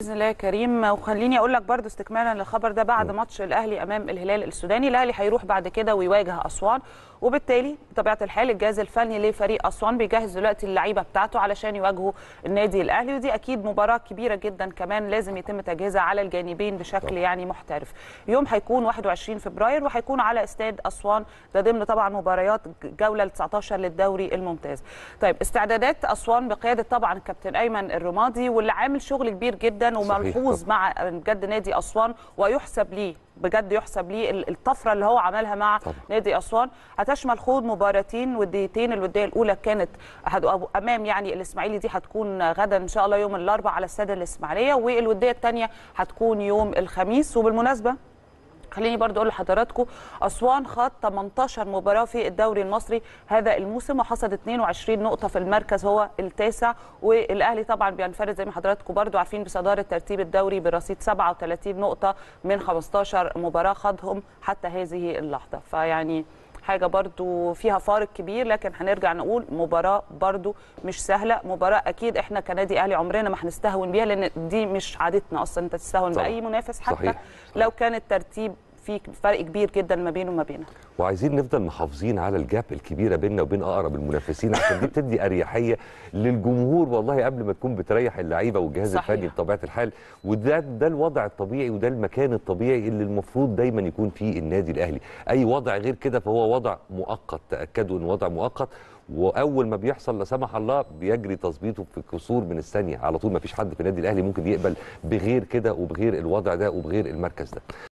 باذن الله يا كريم وخليني اقول لك برضو استكمالا للخبر ده بعد ماتش الاهلي امام الهلال السوداني الاهلي هيروح بعد كده ويواجه اسوان وبالتالي بطبيعه الحال الجهاز الفني لفريق اسوان بيجهز دلوقتي اللعيبه بتاعته علشان يواجهوا النادي الاهلي ودي اكيد مباراه كبيره جدا كمان لازم يتم تجهيزها على الجانبين بشكل يعني محترف يوم هيكون 21 فبراير وهيكون على استاد اسوان ده ضمن طبعا مباريات جوله 19 للدوري الممتاز طيب استعدادات اسوان بقياده طبعا الكابتن ايمن الرمادي واللي عامل شغل كبير جدا وملحوظ مع بجد نادي اسوان ويحسب ليه بجد يحسب ليه الطفره اللي هو عملها مع طبعا. نادي اسوان هتشمل خوض مباراتين وديتين الوديه الاولى كانت امام يعني الاسماعيلي دي هتكون غدا ان شاء الله يوم الاربعاء على استاد الاسماعيليه والوديه الثانيه هتكون يوم الخميس وبالمناسبه خليني برضو اقول لحضراتكم اسوان خاض 18 مباراه في الدوري المصري هذا الموسم وحصد 22 نقطه في المركز هو التاسع والاهلي طبعا بينفرد زي ما حضراتكم برضو عارفين بصداره ترتيب الدوري برصيد 37 نقطه من 15 مباراه خاضهم حتى هذه اللحظه فيعني حاجه برضو فيها فارق كبير لكن هنرجع نقول مباراه برضو مش سهله مباراه اكيد احنا كنادي اهلي عمرنا ما هنستهون بيها لان دي مش عادتنا اصلا انت تستهون باي منافس حتى صحيح. صحيح. لو كان الترتيب في فرق كبير جدا ما بينه وما بينها وعايزين نفضل محافظين على الجاب الكبيره بيننا وبين اقرب المنافسين عشان دي بتدي اريحيه للجمهور والله قبل ما تكون بتريح اللعيبه والجهاز صحيح. الفني بطبيعه الحال وده ده الوضع الطبيعي وده المكان الطبيعي اللي المفروض دايما يكون فيه النادي الاهلي اي وضع غير كده فهو وضع مؤقت تاكدوا ان وضع مؤقت واول ما بيحصل لا سمح الله بيجري تظبيطه في كسور من الثانيه على طول ما فيش حد في النادي الاهلي ممكن يقبل بغير كده وبغير الوضع ده وبغير المركز ده